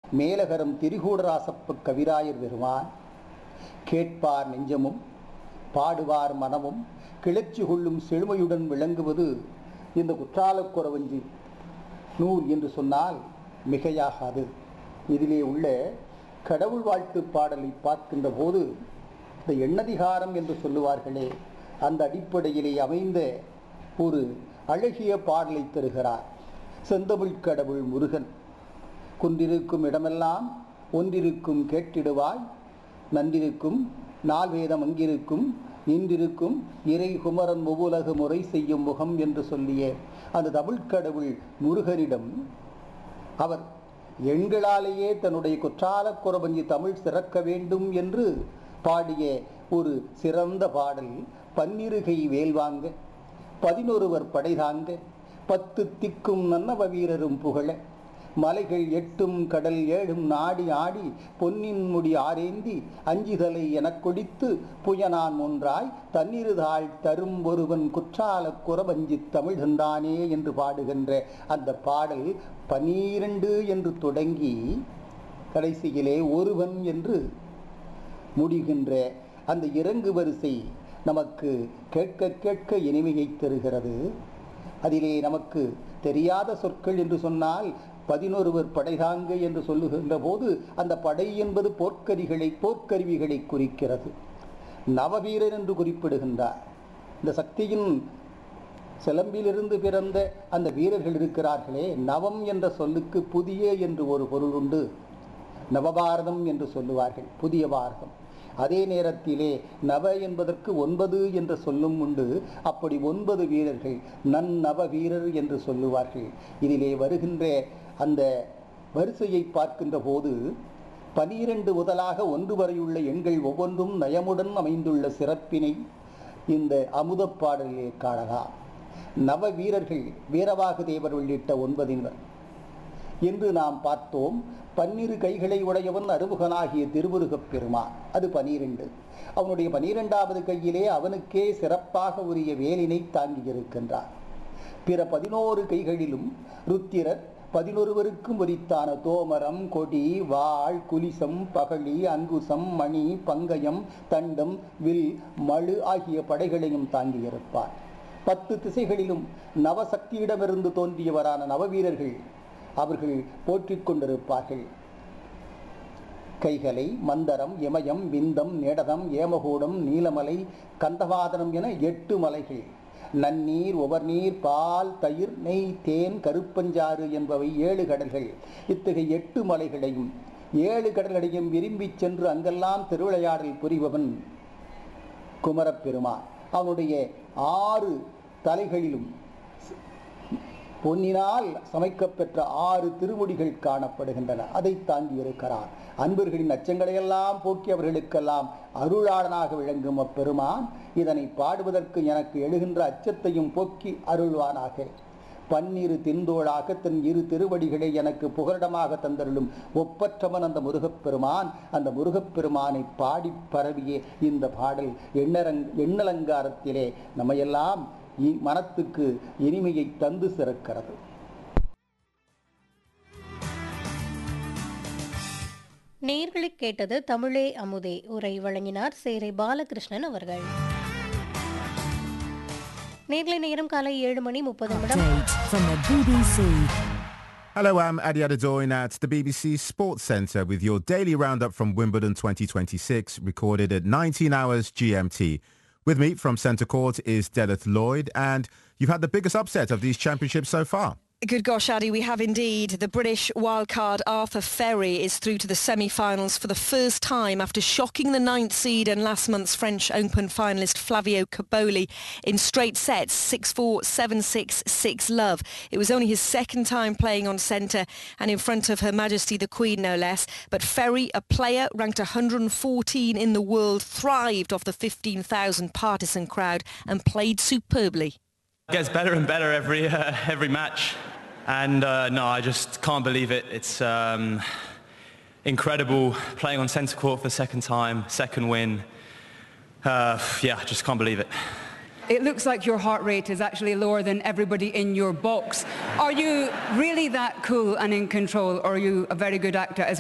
மேலகரம் திரிகூடராசப்ப கவிராயர் பெருமான் கேட்பார் நெஞ்சமும் பாடுவார் மனமும் கிளர்ச்சி கொள்ளும் செழுமையுடன் விளங்குவது இந்த குற்றாலக் குறவஞ்சி நூல் என்று சொன்னால் மிகையாகாது இதிலே உள்ள கடவுள் வாழ்த்து பாடலை பார்க்கின்ற போது இந்த எண்ணதிகாரம் என்று சொல்லுவார்களே அந்த அடிப்படையிலே அமைந்த ஒரு அழகிய பாடலை தருகிறார் செந்தமிழ் கடவுள் முருகன் குன்றிருக்கும் இடமெல்லாம் ஒன்றிருக்கும் கேட்டிடுவாய் நன்றிருக்கும் நால்வேதம் அங்கிருக்கும் இன்றிருக்கும் இறை குமரன் ஒவ்வுலகு முறை செய்யும் முகம் என்று சொல்லிய அந்த தமிழ்க்கடவுள் முருகனிடம் அவர் எண்களாலேயே தன்னுடைய குற்றாலக் குறவஞ்சி தமிழ் சிறக்க வேண்டும் என்று பாடிய ஒரு சிறந்த பாடல் பன்னிருகை வேல்வாங்க பதினொருவர் படைதாங்க பத்து திக்கும் நன்னவ வீரரும் புகழ மலைகள் எட்டும் கடல் ஏழும் நாடி ஆடி பொன்னின் முடி ஆரேந்தி அஞ்சுதலை எனக் கொடித்து புயனான் ஒன்றாய் தன்னிருதாள் தரும் ஒருவன் குற்றால குறவஞ்சி தமிழ் தந்தானே என்று பாடுகின்ற அந்த பாடல் பனீரண்டு என்று தொடங்கி கடைசியிலே ஒருவன் என்று முடிகின்ற அந்த இறங்கு வரிசை நமக்கு கேட்க கேட்க இனிமையை தருகிறது அதிலே நமக்கு தெரியாத சொற்கள் என்று சொன்னால் பதினொருவர் படைதாங்க என்று சொல்லுகின்ற போது அந்த படை என்பது போர்க்கரிகளை போர்க்கருவிகளை குறிக்கிறது நவவீரர் என்று குறிப்பிடுகின்றார் இந்த சக்தியின் சிலம்பிலிருந்து பிறந்த அந்த வீரர்கள் இருக்கிறார்களே நவம் என்ற சொல்லுக்கு புதிய என்று ஒரு பொருள் உண்டு நவபாரதம் என்று சொல்லுவார்கள் புதிய பாரதம் அதே நேரத்திலே நவ என்பதற்கு ஒன்பது என்ற சொல்லும் உண்டு அப்படி ஒன்பது வீரர்கள் நன்னவ வீரர் என்று சொல்லுவார்கள் இதிலே வருகின்ற அந்த வரிசையை பார்க்கின்ற போது பனிரெண்டு முதலாக ஒன்று வரையுள்ள எண்கள் ஒவ்வொன்றும் நயமுடன் அமைந்துள்ள சிறப்பினை இந்த அமுதப் பாடலிலே காணலாம் நவ வீரர்கள் வீரவாகு தேவர் உள்ளிட்ட ஒன்பதினர் என்று நாம் பார்த்தோம் பன்னிரு கைகளை உடையவன் அறுமுகனாகிய திருமுருகப் பெருமான் அது பனிரெண்டு அவனுடைய பனிரெண்டாவது கையிலே அவனுக்கே சிறப்பாக உரிய வேலினை தாங்கியிருக்கின்றான் பிற பதினோரு கைகளிலும் ருத்திரர் பதினொருவருக்கும் உரித்தான தோமரம் கொடி வாள் குலிசம் பகழி அங்குசம் மணி பங்கயம் தண்டம் வில் மழு ஆகிய படைகளையும் தாங்கியிருப்பார் பத்து திசைகளிலும் நவசக்தியிடமிருந்து தோன்றியவரான நவவீரர்கள் அவர்கள் போற்றிக் கொண்டிருப்பார்கள் கைகளை மந்தரம் இமயம் விந்தம் நேடதம் ஏமகூடம் நீலமலை கந்தவாதனம் என எட்டு மலைகள் நன்னீர் உவர்நீர் பால் தயிர் நெய் தேன் கருப்பஞ்சாறு என்பவை ஏழு கடல்கள் இத்தகைய எட்டு மலைகளையும் ஏழு கடல்களையும் விரும்பிச் சென்று அங்கெல்லாம் திருவிளையாடல் புரிபவன் குமரப்பெருமான் அவனுடைய ஆறு தலைகளிலும் பொன்னினால் சமைக்கப்பெற்ற ஆறு திருமுடிகள் காணப்படுகின்றன அதை தாங்கி இருக்கிறான் அன்பர்களின் அச்சங்களையெல்லாம் போக்கி அவர்களுக்கெல்லாம் அருளாளனாக விளங்கும் அப்பெருமான் இதனை பாடுவதற்கு எனக்கு எழுகின்ற அச்சத்தையும் போக்கி அருள்வானாக பன்னிரு தின்தோளாக தன் இரு திருவடிகளை எனக்கு புகலிடமாக தந்தருளும் ஒப்பற்றவன் அந்த முருகப்பெருமான் அந்த முருகப்பெருமானை பாடி பரவிய இந்த பாடல் எண்ணரங் எண்ணலங்காரத்திலே நம்மையெல்லாம் இ- மனத்துக்கு இனிமையை தந்து சிறக்கிறது நேர்களுக்கு கேட்டது தமிழே அமுதே உரை வழங்கினார் சேரை பாலகிருஷ்ணன் அவர்கள் நேர்களை நேரம் காலை ஏழு மணி முப்பது நிமிடம் Update from the BBC. Hello, I'm Adi Adedoyin at the BBC Sports Centre with your daily roundup from Wimbledon 2026, recorded at 19 hours GMT. With me from Centre Court is Delith Lloyd, and you've had the biggest upset of these championships so far. Good gosh, Addy, we have indeed. The British wildcard Arthur Ferry is through to the semi-finals for the first time after shocking the ninth seed and last month's French Open finalist Flavio Caboli in straight sets, 6-4, 7-6, 6-love. It was only his second time playing on centre and in front of Her Majesty the Queen, no less. But Ferry, a player ranked 114 in the world, thrived off the 15,000 partisan crowd and played superbly. gets better and better every uh, every match, and uh, no, I just can't believe it. It's um, incredible playing on centre court for the second time, second win. Uh, yeah, I just can't believe it. It looks like your heart rate is actually lower than everybody in your box. Are you really that cool and in control, or are you a very good actor as